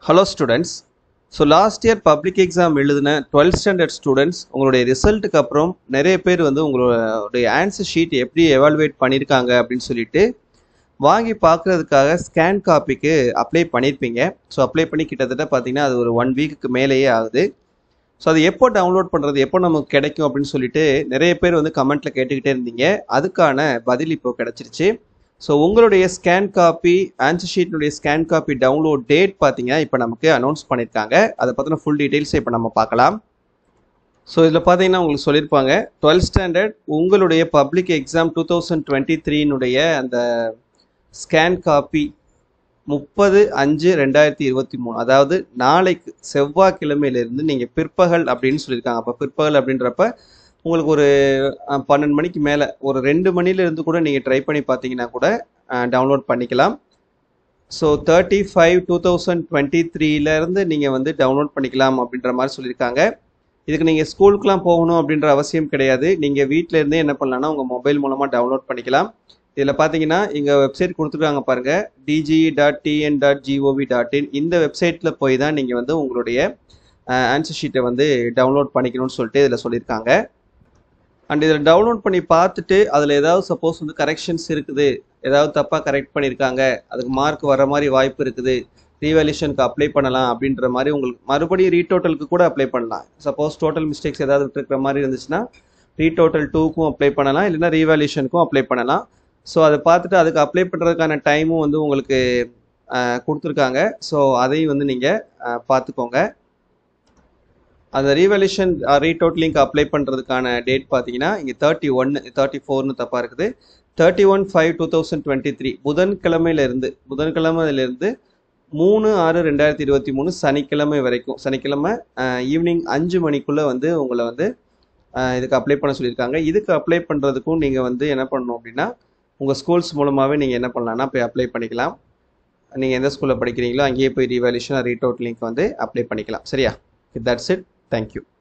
hello students so last year public exam எழுதின twelfth standard students உங்களுடைய ரிசல்ட்டுக்கு அப்புறம் நிறைய பேர் வந்து உங்களுடைய ஆன்சர் ஷீட் எப்படி எவாலுவேட் பண்ணியிருக்காங்க அப்படின்னு சொல்லிட்டு வாங்கி பார்க்குறதுக்காக ஸ்கேன் காப்பிக்கு அப்ளை பண்ணியிருப்பீங்க ஸோ அப்ளை பண்ணி கிட்டத்தட்ட பார்த்தீங்கன்னா அது ஒரு ஒன் வீக்குக்கு மேலேயே ஆகுது ஸோ அது எப்போ டவுன்லோட் பண்ணுறது எப்போ நமக்கு கிடைக்கும் அப்படின்னு சொல்லிட்டு நிறைய பேர் வந்து கமெண்ட்டில் கேட்டுக்கிட்டே இருந்தீங்க அதுக்கான பதில் இப்போ கிடச்சிருச்சு ஸோ உங்களுடைய ஸ்கேன் காப்பி ஆன்சர் ஷீட்னுடைய ஸ்கேன் காப்பி டவுன்லோட் டேட் பார்த்தீங்கன்னா இப்போ நமக்கு அனௌன்ஸ் பண்ணியிருக்காங்க அதை பற்றின ஃபுல் டீட்டெயில்ஸை இப்போ நம்ம பார்க்கலாம் ஸோ இதில் பார்த்தீங்கன்னா உங்களுக்கு சொல்லியிருப்பாங்க டுவெல்த் ஸ்டாண்டர்ட் உங்களுடைய public exam two thousand twenty த்ரீனுடைய அந்த ஸ்கேன் காப்பி முப்பது அஞ்சு ரெண்டாயிரத்தி இருபத்தி மூணு அதாவது நாளைக்கு செவ்வாய்க்கிழமையிலேருந்து நீங்கள் பிற்பகல் அப்படின்னு சொல்லியிருக்காங்க அப்போ பிற்பகல் அப்படின்றப்ப உங்களுக்கு ஒரு அஹ், பன்னெண்டு மணிக்கு மேலே ஒரு ரெண்டு மணிலேருந்து கூட நீங்கள் ட்ரை பண்ணி பார்த்தீங்கன்னா கூட டவுன்லோட் பண்ணிக்கலாம் so thirty five two thousand twenty த்ரீலேருந்து நீங்கள் வந்து டவுன்லோட் பண்ணிக்கலாம் அப்படின்ற மாதிரி சொல்லியிருக்காங்க இதுக்கு நீங்கள் ஸ்கூலுக்குலாம் போகணும் அப்படின்ற அவசியம் கிடையாது நீங்கள் வீட்டில் இருந்தே என்ன பண்ணலாம்னா உங்கள் மொபைல் மூலமாக டவுன்லோட் பண்ணிக்கலாம் இதில் பார்த்தீங்கன்னா இங்கே வெப்சைட் கொடுத்துருக்காங்க பாருங்கள் D G dot T N dot G O V dot in இந்த வெப்சைட்டில் போய் தான் நீங்கள் வந்து உங்களுடைய ஆன்சர் ஷீட்டை வந்து டவுன்லோட் பண்ணிக்கணும்னு சொல்லிட்டு இதில் சொல்லியிருக்காங்க அண்ட் இதில் டவுன்லோட் பண்ணி பார்த்துட்டு அதில் ஏதாவது சப்போஸ் வந்து கரெக்ஷன்ஸ் இருக்குது ஏதாவது தப்பாக கரெக்ட் பண்ணியிருக்காங்க அதுக்கு மார்க் வர மாதிரி வாய்ப்பு இருக்குது ரீவேல்யூஷனுக்கு அப்ளை பண்ணலாம் அப்படின்ற மாதிரி உங்களுக்கு மறுபடியும் ரீடோட்டலுக்கு கூட அப்ளை பண்ணலாம் சப்போஸ் டோட்டல் மிஸ்டேக்ஸ் ஏதாவது விட்டுருக்கிற மாதிரி இருந்துச்சுன்னா ரீடோட்டல் டூக்கும் அப்ளை பண்ணலாம் இல்லைன்னா ரீவேல்யூஷனுக்கும் அப்ளை பண்ணலாம் ஸோ அதை பார்த்துட்டு அதுக்கு அப்ளை பண்ணுறதுக்கான டைமும் வந்து உங்களுக்கு அஹ், கொடுத்துருக்காங்க ஸோ அதையும் வந்து நீங்கள் பார்த்துக்கோங்க அந்த ரீவல்யூஷன் ரீடோட்டலிங்க்கு அப்ளை பண்ணுறதுக்கான டேட் பார்த்தீங்கன்னா இங்கே தேர்ட்டி ஒன்று தேர்ட்டி ஃபோர்னு தப்பாக இருக்குது thirty one five two thousand twenty three புதன்கிழமையிலேருந்து புதன்கிழமையிலேருந்து மூணு ஆறு ரெண்டாயிரத்தி இருபத்தி மூணு சனிக்கிழமை வரைக்கும் சனிக்கிழமை ஈவினிங் அஞ்சு மணிக்குள்ளே வந்து உங்களை வந்து அஹ், இதுக்கு அப்ளை பண்ண சொல்லியிருக்காங்க இதுக்கு அப்ளை பண்ணுறதுக்கும் நீங்கள் வந்து என்ன பண்ணணும் அப்படின்னா உங்கள் ஸ்கூல்ஸ் மூலமாகவே நீங்கள் என்ன பண்ணலாம்னா போய் அப்ளை பண்ணிக்கலாம் நீங்கள் எந்த ஸ்கூலில் படிக்கிறீங்களோ அங்கேயே போய் ரீவேல்யூஷன் ரீடோட்டலிங்க்கு வந்து அப்ளை பண்ணிக்கலாம் சரியா தட்ஸ் இட் தேங்க்யூ